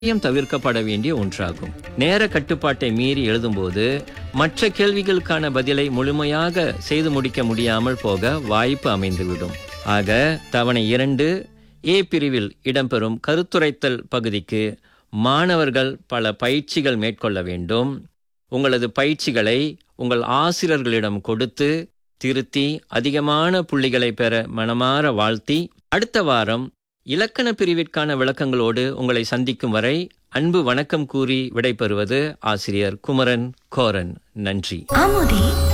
கட்டாயம் தவிர்க்கப்பட வேண்டிய ஒன்றாகும் நேர கட்டுப்பாட்டை மீறி எழுதும்போது மற்ற கேள்விகளுக்கான பதிலை முழுமையாக செய்து முடிக்க முடியாமல் போக வாய்ப்பு அமைந்துவிடும் ஆக தவணை இரண்டு ஏ பிரிவில் இடம்பெறும் கருத்துரைத்தல் பகுதிக்கு மாணவர்கள் பல பயிற்சிகள் மேற்கொள்ள வேண்டும் உங்களது பயிற்சிகளை உங்கள் ஆசிரியர்களிடம் கொடுத்து திருத்தி அதிகமான புள்ளிகளை பெற மனமாற வாழ்த்தி அடுத்த வாரம் இலக்கண பிரிவிற்கான விளக்கங்களோடு உங்களை சந்திக்கும் வரை அன்பு வணக்கம் கூறி விடைபெறுவது ஆசிரியர் குமரன் கோரன் நன்றி அமுதே